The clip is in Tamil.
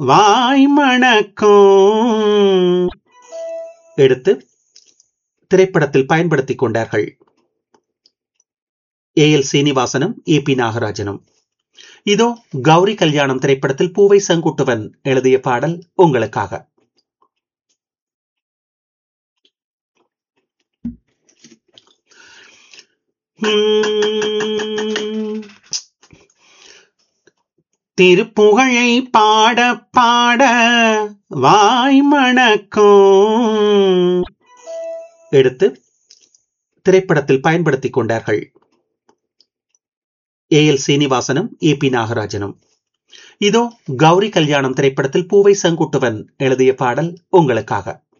வாய் மணக்கும் எடுத்து திரைப்படத்தில் பயன்படுத்திக் கொண்டார்கள் ஏ எல் சீனிவாசனும் ஏ பி நாகராஜனும் இதோ கௌரி கல்யாணம் திரைப்படத்தில் பூவை செங்குட்டுவன் எழுதிய பாடல் உங்களுக்காக உம், திருப்புகழை பாட பாட வாய் மணக்கும் எடுத்து திரைப்படத்தில் பயன்படுத்திக் கொண்டார்கள் ஏ எல் சீனிவாசனும் ஏ பி நாகராஜனும் இதோ கௌரி கல்யாணம் திரைப்படத்தில் பூவை செங்குட்டுவன் எழுதிய பாடல் உங்களுக்காக